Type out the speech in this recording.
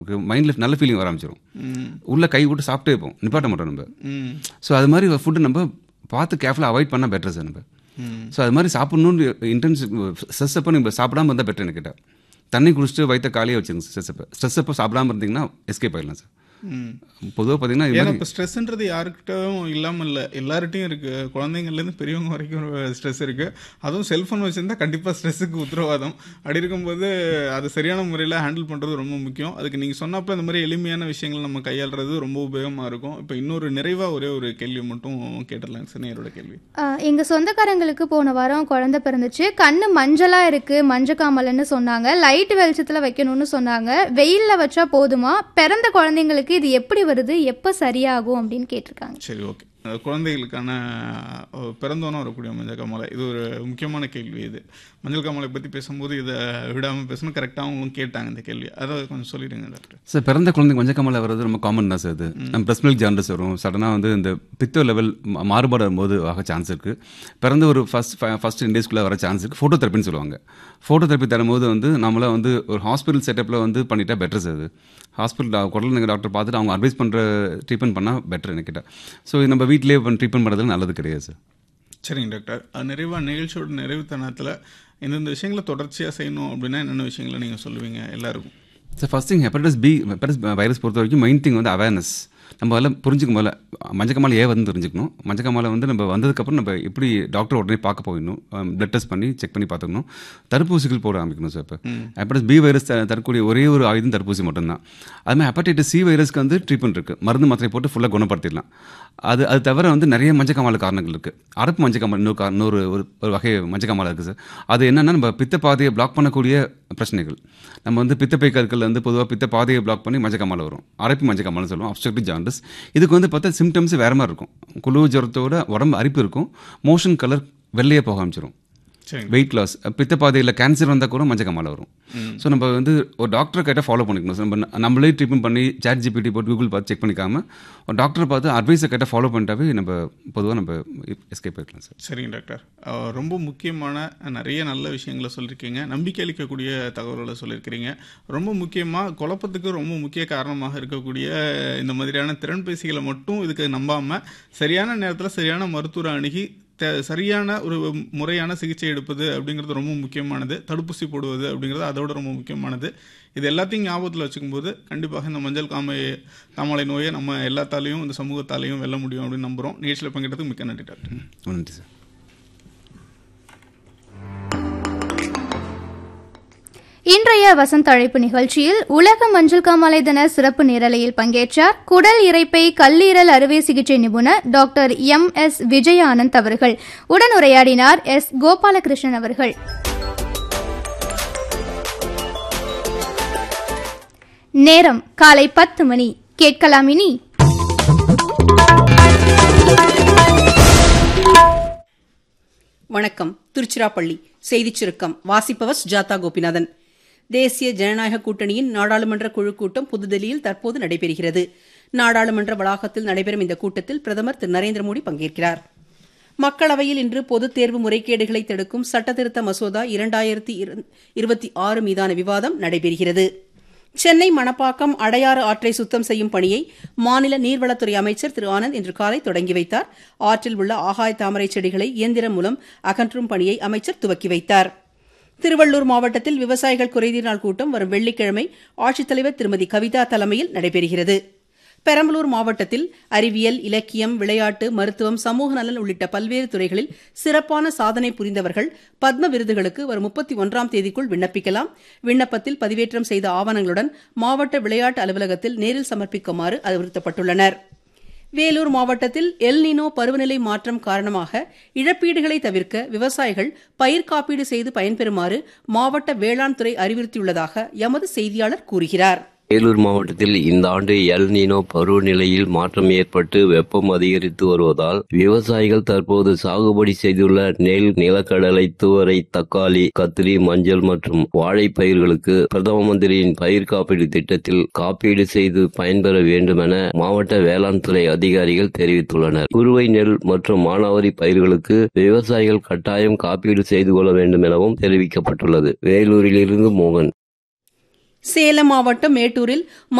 மைண்டில் நல்ல ஃபீலிங் வர ஆரம்பிச்சிடும் ம் உள்ள கை விட்டு சாப்பிட்டே இருப்போம் நிப்பாட்ட மாட்டோம் நம்ம ம் ஸோ அது மாதிரி ஃபுட்டு நம்ம பார்த்து கேர்ஃபுல்லாக அவாய்ட் பண்ணால் பெட்டர் சார் நம்ம ம் ஸோ அது மாதிரி சாப்பிட்ணுன்னு இன்டென்ஸ் ஸ்ட்ரெஸ் அப்போ நீங்கள் சாப்பிடாம இருந்தால் பெட்டர் எனக்கு கேட்டால் தண்ணி குடிச்சிட்டு வயிற்ற காலியாக வச்சுருங்க ஸ்ட்ரெஸ் அப்போ ஸ்ட்ரெஸ் அப்போ சாப்பிடாம இருந்தீங்கன்னா எஸ்கேப் ஆயிடலாம் சார் ம் பொதுவாக பார்த்தீங்கன்னா இது ஏன்னா மாதிரி இப்போ ஸ்ட்ரெஸ்ன்றது யாருக்கிட்டும் இல்லாமல் இல்லை எல்லார்ட்டையும் இருக்கு குழந்தைங்கள்லேருந்து பெரியவங்க வரைக்கும் ஸ்ட்ரெஸ் இருக்கு அதுவும் செல்ஃபோன் வச்சிருந்தா கண்டிப்பாக ஸ்ட்ரெஸ்ஸுக்கு உத்தரவாதம் அப்படி இருக்கும்போது அது சரியான முறையில் ஹேண்டில் பண்ணுறது ரொம்ப முக்கியம் அதுக்கு நீங்கள் சொன்னப்போ இந்த மாதிரி எளிமையான விஷயங்களை நம்ம கையாளுறது ரொம்ப உபயோகமாக இருக்கும் இப்போ இன்னொரு நிறைவாக ஒரே ஒரு கேள்வி மட்டும் கேட்டுடலாங்க சார் நேரோட கேள்வி ஆஹ் எங்க சொந்தக்காரங்களுக்கு போன வாரம் குழந்தை பிறந்துச்சு கண்ணு மஞ்சளா இருக்கு மஞ்சக்காமலன்னு சொன்னாங்க லைட் வெளிச்சத்துல வைக்கணும்னு சொன்னாங்க வெயில்ல வச்சா போதுமா பிறந்த குழந்தைங்களுக்கு இது எப்படி வருது எப்ப சரியாகும் அப்படின்னு கேட்டிருக்காங்க சரி ஓகே அஹ் குழந்தைகளுக்கான அஹ், பிறந்தோன்னே வரக்கூடிய மஞ்சள் காமாலை இது ஒரு முக்கியமான கேள்வி இது மஞ்சள் காமாலை பற்றி பேசும்போது இதை விடாமல் பேசணும் கரெக்டாக அவங்களும் கேட்டாங்க இந்த கேள்வி அதை கொஞ்சம் சொல்லிடுங்க டாக்டர் சார் பிறந்த குழந்தைங்க மஞ்சக்காமலை வர்றது ரொம்ப காமன் தான் சார் அது நம்ம பிரஸ்ட் மில்க் ஜாண்டஸ் வரும் சடனாக வந்து இந்த பித்த லெவல் மாறுபாடு வரும்போது ஆக சான்ஸ் இருக்குது பிறந்த ஒரு ஃபஸ்ட் ஃபஸ்ட் டேஸ்க்குள்ளே வர சான்ஸ் இருக்குது ஃபோட்டோ தெரப்பின்னு சொல்லுவாங்க ஃபோட்டோ தெரப்பி தரும்போது வந்து நம்மள வந்து ஒரு ஹாஸ்பிட்டல் செட்டப்பில் வந்து பண்ணிட்டா பெட்டர் சார் அது ஹாஸ்பிட்டல் குழந்தைங்க டாக்டர் பார்த்துட்டு அவங்க அட்வைஸ் பண்ணுற ட்ரீட்மெண்ட் பண்ணால் பெட்டர் எனக்கு கிட்ட ஸோ நம்ம வீட்டிலேயே ட்ரீட்மெண்ட் பண்ணுறது நல்லது கிடையாது சார் சரிங்க டாக்டர் அஹ், நிறைவா நிகழ்ச்சியோட நிறைவு தருணத்தில் இந்தந்த விஷயங்களை தொடர்ச்சியாக செய்யணும் அப்படின்னா என்னென்ன விஷயங்களை நீங்கள் சொல்லுவீங்க எல்லாருக்கும் sir first thing hepatitis B hepatitis virus பொறுத்த வரைக்கும் மெயின் திங் வந்து அவேர்னஸ் நம்ம எல்லாம் புரிஞ்சுக்கும் போல மஞ்சக்கமாலை ஏன் வந்து தெரிஞ்சுக்கணும் மஞ்சக்கமாலை வந்து நம்ம வந்ததுக்கப்புறம் நம்ம எப்படி டாக்டர் உடனே பார்க்க போயிடணும் பிளட் டெஸ்ட் பண்ணி செக் பண்ணி பார்த்துக்கணும் தடுப்பூசிகள் போட ஆரம்பிக்கணும் சார் இப்போ ஹெப்படைட்டிஸ் பி வைரஸ் த- தரக்கூடிய ஒரே ஒரு ஆயுதம் தடுப்பூசி மட்டும்தான் அது மாதிரி ஹெப்படைட்டிஸ் சி வைரஸ்க்கு வந்து ட்ரீட்மெண்ட் இருக்குது மருந்து மாத்திரை போட்டு ஃபுல்லாக குணப்படுத்திடலாம் அது அது தவிர வந்து நிறைய மஞ்சக்காமாலை காரணங்கள் இருக்குது அரப்பு மஞ்சக்காமல் இன்னொரு கா- இன்னொரு ஒரு ஒரு வகை மஞ்சக்காமாலை இருக்குது சார் அது என்னென்னா நம்ம பித்த பாதையை பிளாக் பண்ணக்கூடிய பிரச்சனைகள் நம்ம வந்து பித்தப்பை கற்கள் வந்து பொதுவாக பித்த பாதையை பிளாக் பண்ணி மஞ்சக்காமாலை வரும் அரைப்பு மஞ்சக்காமலை சொல்லுவோம் அப்ஸ்ட்ரக்டிவ் ஜாண்டஸ் இதுக்கு வந்து பார்த்தா சிம்டம்ஸ் வேறு மாதிரி இருக்கும் குழு ஜுரத்தோட உடம்பு அரிப்பு இருக்கும் மோஷன் கலர் வெள்ளையே போக ஆரம்பிச்சிடும் சரிங்க வெயிட் லாஸ் பித்தப்பாதையில் கேன்சர் வந்தால் கூட மஞ்சக்காமலை வரும் ஸோ நம்ம வந்து ஒரு டாக்டர் கிட்ட ஃபாலோ பண்ணிக்கணும் So, நம்ம நம்மளே ட்ரீட்மெண்ட் பண்ணி சாட் ஜிபிடி போட்டு கூகுள் பார்த்து செக் பண்ணிக்காம ஒரு டாக்டரை பார்த்து அட்வைஸை கிட்ட ஃபாலோ பண்ணிட்டாவே நம்ம பொதுவாக நம்ம எஸ்கேப் ஆகிக்கலாம் சார் சரிங்க டாக்டர் அஹ், ரொம்ப முக்கியமான நிறைய நல்ல விஷயங்களை சொல்லியிருக்கீங்க நம்பிக்கை அளிக்கக்கூடிய தகவல்களை சொல்லியிருக்கிறீங்க ரொம்ப முக்கியமாக குழப்பத்துக்கு ரொம்ப முக்கிய காரணமாக இருக்கக்கூடிய இந்த மாதிரியான திறன்பேசிகளை மட்டும் இதுக்கு நம்பாமல் சரியான நேரத்தில் சரியான மருத்துவரை அணுகி தே- சரியான ஒரு முறையான சிகிச்சை எடுப்பது அப்படிங்கிறது ரொம்ப முக்கியமானது தடுப்பூசி போடுவது அப்படிங்கிறது அதோட ரொம்ப முக்கியமானது இது எல்லாத்தையும் ஞாபகத்தில் வச்சுக்கும்போது கண்டிப்பாக இந்த மஞ்சள் காமை காமாலை நோயை நம்ம எல்லாத்தாலையும் இந்த சமூகத்தாலையும் வெல்ல முடியும் அப்படின்னு நம்புகிறோம் நிகழ்ச்சியில் பங்கேற்றதுக்கு மிக்க நன்றி டாக்டர் நன்றி சார் இன்றைய வசந்த அழைப்பு நிகழ்ச்சியில் உலக மஞ்சள் காமாலை தின சிறப்பு நேரலையில் பங்கேற்றார் குடல் இரைப்பை கல்லீரல் அறுவை சிகிச்சை நிபுணர் டாக்டர் எம் எஸ் விஜயானந்த் அவர்கள் உடன் உரையாடினார் எஸ் கோபாலகிருஷ்ணன் அவர்கள் நேரம் காலை பத்து மணி கேட்கலாம் இனி வணக்கம் திருச்சிராப்பள்ளி செய்திச் சுருக்கம் வாசிப்பவர் சுஜாதா கோபிநாதன் தேசிய ஜனநாயக கூட்டணியின் நாடாளுமன்ற குழு கூட்டம் புதுதில்லியில் தற்போது நடைபெறுகிறது நாடாளுமன்ற வளாகத்தில் நடைபெறும் இந்த கூட்டத்தில் பிரதமர் திரு நரேந்திர மோடி பங்கேற்கிறார் மக்களவையில் இன்று பொதுத் தேர்வு முறைகேடுகளை தடுக்கும் சட்டத்திருத்த மசோதா இரண்டாயிரத்தி இருபத்தி ஆறு மீதான விவாதம் நடைபெறுகிறது சென்னை மணப்பாக்கம் அடையாறு ஆற்றை சுத்தம் செய்யும் பணியை மாநில நீர்வளத்துறை அமைச்சர் திரு ஆனந்த் இன்று காலை தொடங்கி வைத்தார் ஆற்றில் உள்ள ஆகாய தாமரை செடிகளை இயந்திரம் மூலம் அகற்றும் பணியை அமைச்சர் துவக்கி வைத்தார் திருவள்ளூர் மாவட்டத்தில் விவசாயிகள் குறைதீர் நாள் கூட்டம் வரும் வெள்ளிக்கிழமை ஆட்சித்தலைவர் திருமதி கவிதா தலைமையில் நடைபெறுகிறது பெரம்பலூர் மாவட்டத்தில் அறிவியல் இலக்கியம் விளையாட்டு மருத்துவம் சமூக நலன் உள்ளிட்ட பல்வேறு துறைகளில் சிறப்பான சாதனை புரிந்தவர்கள் பத்ம விருதுகளுக்கு வரும் முப்பத்தி ஒன்றாம் தேதிக்குள் விண்ணப்பிக்கலாம் விண்ணப்பத்தில் பதிவேற்றம் செய்த ஆவணங்களுடன் மாவட்ட விளையாட்டு அலுவலகத்தில் நேரில் சமர்ப்பிக்குமாறு அறிவுறுத்தப்பட்டுள்ளனர் வேலூர் மாவட்டத்தில் எல்னினோ பருவநிலை மாற்றம் காரணமாக இழப்பீடுகளை தவிர்க்க விவசாயிகள் பயிர் காப்பீடு செய்து பயன்பெறுமாறு மாவட்ட வேளாண் துறை அறிவுறுத்தியுள்ளதாக எமது செய்தியாளர் கூறுகிறார் வேலூர் மாவட்டத்தில் இந்த ஆண்டு எல் நீனோ பருவநிலையில் மாற்றம் ஏற்பட்டு வெப்பம் அதிகரித்து வருவதால் விவசாயிகள் தற்போது சாகுபடி செய்துள்ள நெல் நிலக்கடலை துவரை தக்காளி கத்திரி மஞ்சள் மற்றும் வாழை பயிர்களுக்கு பிரதம மந்திரியின் பயிர் காப்பீடு திட்டத்தில் காப்பீடு செய்து பயன்பெற வேண்டும் என மாவட்ட வேளாண் துறை அதிகாரிகள் தெரிவித்துள்ளனர் குறுவை நெல் மற்றும் மானாவாரி பயிர்களுக்கு விவசாயிகள் கட்டாயம் காப்பீடு செய்து கொள்ள வேண்டும் எனவும் தெரிவிக்கப்பட்டுள்ளது வேலூரிலிருந்து மோகன் சேலம் மாவட்டம் மேட்டூரில்